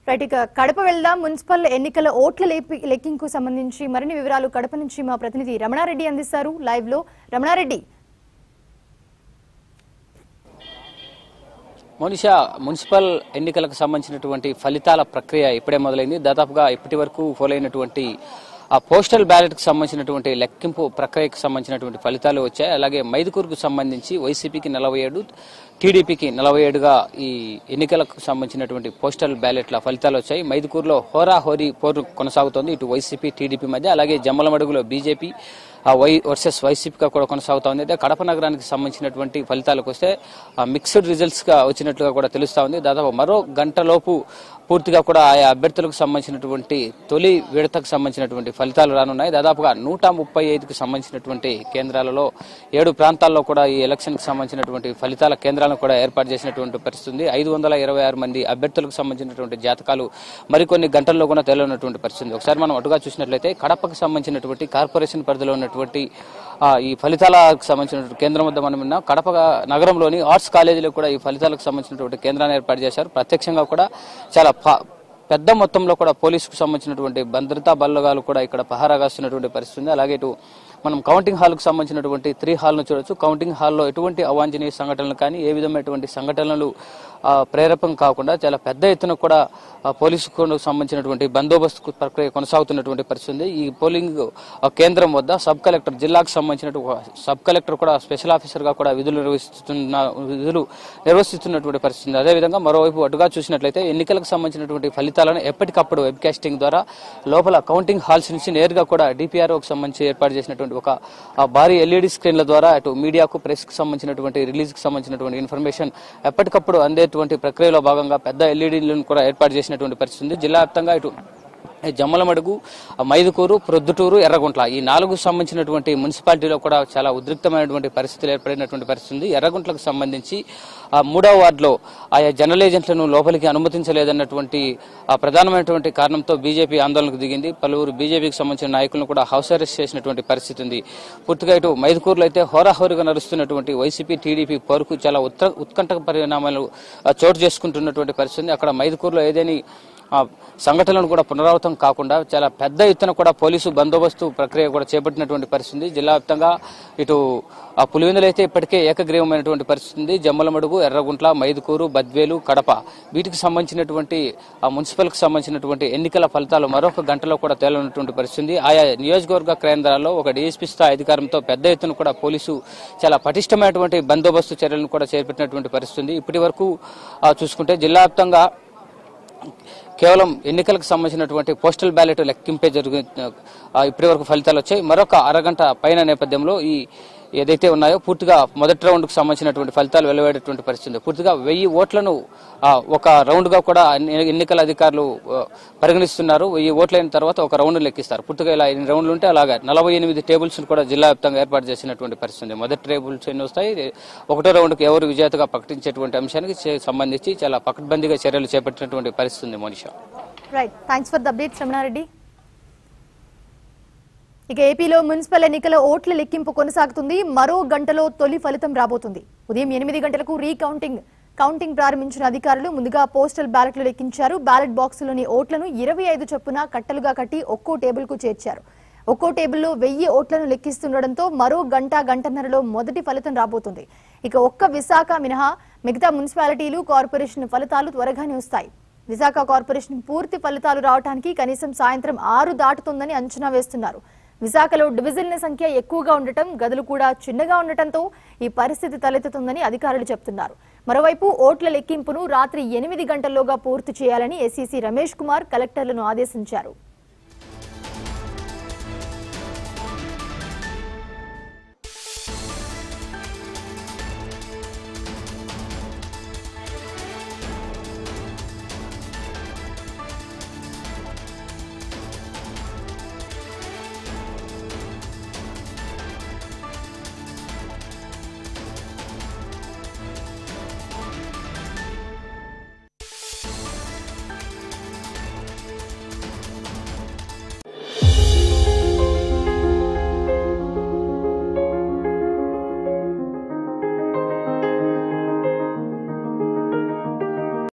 Right ఇక కడప వెళ్దాం municipal ఎన్నికల ఓట్ల లేపి- లెక్కింపు సంబంధించి మరిన్ని వివరాలు కడప నుంచి మా ప్రతినిధి రమణారెడ్డి అందిస్తారు లైవ్ లో రమణారెడ్డి మోనిషా మున్సిపల్ ఎన్నికలకు సంబంధించినటువంటి ఫలితాల ప్రక్రియ ఇప్పుడే మొదలైంది దాదాపుగా ఇప్పటి వరకు పోలైనటువంటి ఆ పోస్టల్ బ్యాలెట్ కు సంబంధించినటువంటి లెక్కింపు ప్రక్రియకు సంబంధించినటువంటి ఫలితాలు వచ్చాయి అలాగే మైదుకూరుకు సంబంధించి వైసీపీకి నలభై ఏడు టీడీపీకి నలభై ఏడుగా ఈ ఎన్నికలకు సంబంధించినటువంటి పోస్టల్ బ్యాలెట్ల ఫలితాలు వచ్చాయి మైదుకూరులో హోరాహోరీ పోరు కొనసాగుతోంది ఇటు వైసీపీ టీడీపీ మధ్య అలాగే జమ్మలమడుగులో బీజేపీ ఆ వై వర్సెస్ వైసీపీగా కూడా కొనసాగుతా ఉంది అయితే కడప నగరానికి సంబంధించినటువంటి ఫలితాలకు వస్తే ఆ మిక్స్డ్ రిజల్ట్స్ గా వచ్చినట్లుగా కూడా తెలుస్తా ఉంది దాదాపు మరో గంట లోపు పూర్తిగా కూడా ఆయా అభ్యర్థులకు సంబంధించినటువంటి తొలి విడతకు సంబంధించినటువంటి ఫలితాలు రానున్నాయి దాదాపుగా నూట ముప్పై ఐదుకు సంబంధించినటువంటి కేంద్రాలలో ఏడు ప్రాంతాల్లో కూడా ఈ ఎలక్షన్ కి సంబంధించినటువంటి ఫలితాల కేంద్రాలను కూడా ఏర్పాటు చేసినటువంటి పరిస్థితి ఉంది ఐదు వందల ఇరవై ఆరు మంది అభ్యర్థులకు సంబంధించినటువంటి జాతకాలు మరికొన్ని గంటల్లో కూడా తెలియనటువంటి పరిస్థితి ఉంది ఒకసారి మనం అటుగా చూసినట్లయితే కడపకు సంబంధించినటువంటి కార్పొరేషన్ పరిధిలో ఉన్నటువంటి ఆ, ఈ ఫలితాలకు సంబంధించినటువంటి కేంద్రం వద్ద మనం ఉన్నాం కడప నగరంలోని ఆర్ట్స్ కాలేజీలో కూడా ఈ ఫలితాలకు సంబంధించినటువంటి కేంద్రాన్ని ఏర్పాటు చేశారు ప్రత్యక్షంగా కూడా చాలా ప- పెద్ద మొత్తంలో కూడా పోలీసుకు సంబంధించినటువంటి భద్రతా బల్లగాలు కూడా ఇక్కడ పహారా కాస్తున్నటువంటి పరిస్థితి ఉంది అలాగే ఇటు మనం కౌంటింగ్ హాల్కు సంబంధించినటువంటి త్రీ హాల్ను చూడొచ్చు కౌంటింగ్ హాల్లో ఎటువంటి అవాంఛనీయ సంఘటనలు కానీ ఏ విధమైనటువంటి సంఘటనలు ఆ, ప్రేరేపం కాకుండా చాలా పెద్ద ఎత్తున కూడా ఆ, పోలీసుకు సంబంధించినటువంటి బందోబస్తు ప్రక్రియ కొనసాగుతున్నటువంటి పరిస్థితి ఉంది ఈ పోలింగ్ ఆ, కేంద్రం వద్ద సబ్ కలెక్టర్ జిల్లాకు సంబంధించిన ఒక సబ్ కలెక్టర్ కూడా స్పెషల్ ఆఫీసర్ గా కూడా విధులు నిర్వహిస్తున్న విధులు నిర్వహిస్తున్నటువంటి పరిస్థితి ఉంది అదేవిధంగా మరోవైపు అటుగా చూసినట్లయితే ఎన్నికలకు సంబంధించినటువంటి ఫలితాలను ఎప్పటికప్పుడు వెబ్కాస్టింగ్ ద్వారా లోపల కౌంటింగ్ హాల్స్ నుంచి నేరుగా కూడా డిపిఆర్ఓకి సంబంధించి ఏర్పాటు చేసినటువంటి ఒక ఆ, భారీ ఎల్ఈడి స్క్రీన్ల ద్వారా అటు మీడియాకు ప్రెస్ కు సంబంధించినటువంటి రిలీజ్ కు సంబంధించినటువంటి ఇన్ఫర్మేషన్ ఎప్పటికప్పుడు అందేటువంటి ప్రక్రియలో భాగంగా పెద్ద ఎల్ఈడీలను కూడా ఏర్పాటు చేసినటువంటి పరిస్థితి ఉంది జిల్లా వ్యాప్తంగా ఇటు ఈ జమ్మలమడుగు ఆ మైదుకూరు ప్రొద్దుటూరు ఎర్రగుంట్ల ఈ నాలుగు సంబంధించినటువంటి మున్సిపాలిటీలో కూడా చాలా ఉద్రిక్తమైనటువంటి పరిస్థితులు ఏర్పడినటువంటి పరిస్థితి ఉంది ఎర్రగుంట్లకు సంబంధించి ఆ మూడవ వార్డులో ఆయా జనరల్ ఏజెంట్లను లోపలికి అనుమతించలేదన్నటువంటి ఆ ప్రధానమైనటువంటి కారణంతో బీజేపీ ఆందోళనకు దిగింది పలువురు బీజేపీకి సంబంధించిన నాయకులను కూడా హౌస్ అరెస్ట్ చేసినటువంటి పరిస్థితి ఉంది పూర్తిగా ఇటు మైదుకూరులో అయితే హోరాహోరీగా నడుస్తున్నటువంటి వైసీపీ టీడీపీ పోరుకు చాలా ఉత్త ఉత్కంఠ పరిణామాలు ఆ, చోటు చేసుకుంటున్నటువంటి పరిస్థితి ఉంది అక్కడ మైదుకూరులో ఏదేని ఆ సంఘటనలు కూడా పునరావృతం కాకుండా చాలా పెద్ద ఎత్తున కూడా పోలీసు బందోబస్తు ప్రక్రియ కూడా చేపట్టినటువంటి పరిస్థితి ఉంది. జిల్లా వ్యాప్తంగా ఇటు ఆ పులివెందులు అయితే ఇప్పటికే ఏకగ్రీవమైనటువంటి పరిస్థితి ఉంది జమ్మలమడుగు ఎర్రగుంట్ల మైదుకూరు బద్వేలు కడప వీటికి సంబంధించినటువంటి ఆ మున్సిపల్కి సంబంధించినటువంటి ఎన్నికల ఫలితాలు మరొక గంటలో కూడా తేలనటువంటి పరిస్థితి ఉంది. ఆయా నియోజకవర్గ కేంద్రాల్లో ఒక డీఎస్పీ స్థాయి అధికారంతో పెద్ద ఎత్తున కూడా పోలీసు చాలా పటిష్టమైనటువంటి బందోబస్తు చర్యలను కూడా చేపట్టినటువంటి పరిస్థితి ఉంది. ఇప్పటి వరకు ఆ, చూసుకుంటే జిల్లా వ్యాప్తంగా కేవలం ఎన్నికలకు సంబంధించినటువంటి పోస్టల్ బ్యాలెట్ లెక్కింపే జరుగు ఆ, ఇప్పటి వరకు ఫలితాలు వచ్చాయి మరొక అరగంట పైన నేపథ్యంలో ఈ ఏదైతే ఉన్నాయో పూర్తిగా మొదటి రౌండ్కు సంబంధించినటువంటి ఫలితాలు వెలువడేటువంటి పరిస్థితి ఉంది. పూర్తిగా వెయ్యి ఓట్లను ఆ, ఒక రౌండ్గా కూడా ఎన్ని- ఎన్నికల అధికారులు ఆ, పరిగణిస్తున్నారు వెయ్యి ఓట్లైన తర్వాత ఒక రౌండ్ లెక్కిస్తారు పూర్తిగా ఇలా ఎన్ని రౌండ్లు ఉంటే అలాగా నలభై ఎనిమిది టేబుల్స్ కూడా జిల్లా వ్యాప్తంగా ఏర్పాటు చేసినటువంటి పరిస్థితి ఉంది. మొదటి టేబుల్స్ ఎన్ని వస్తాయి ఒకటో రౌండ్కి ఎవరు విజేతగా ప్రకటించేటువంటి అంశానికి చే- సంబంధించి చాలా పకడ్బందీగా చర్యలు చేపట్టినటువంటి పరిస్థితి ఉంది Monisha right thanks for the update Ramana Reddy ఇక ఏపీలో మున్సిపల్ ఎన్నికల ఓట్ల లెక్కింపు కొనసాగుతుంది మరో గంటలో తొలి ఫలితం రాబోతుంది ఉదయం ఎనిమిది గంటలకు రీకౌంటింగ్ కౌంటింగ్ ప్రారంభించిన అధికారులు ముందుగా పోస్టల్ బ్యాలెట్లు లెక్కించారు బ్యాలెట్ బాక్సులోని ఓట్లను ఇరవై ఐదు చొప్పున కట్టలుగా కట్టి ఒక్కో టేబుల్కు చేర్చారు ఒక్కో టేబుల్లో వెయ్యి ఓట్లను లెక్కిస్తుండటంతో మరో గంట గంటన్నరలో మొదటి ఫలితం రాబోతుంది ఇక ఒక్క విశాఖ మినహా మిగతా మున్సిపాలిటీలు కార్పొరేషన్ ఫలితాలు త్వరగానే వస్తాయి విశాఖ కార్పొరేషన్ పూర్తి ఫలితాలు రావడానికి కనీసం సాయంత్రం ఆరు దాటుతుందని అంచనా వేస్తున్నారు విశాఖలో డివిజన్ల సంఖ్య ఎక్కువగా ఉండటం గదులు కూడా చిన్నగా ఉండటంతో ఈ పరిస్థితి తలెత్తుతుందని అధికారులు చెప్తున్నారు మరోవైపు ఓట్ల లెక్కింపును రాత్రి ఎనిమిది గంటల్లోగా పూర్తి చేయాలని ఎస్సీసీ రమేష్ కుమార్ కలెక్టర్లను ఆదేశించారు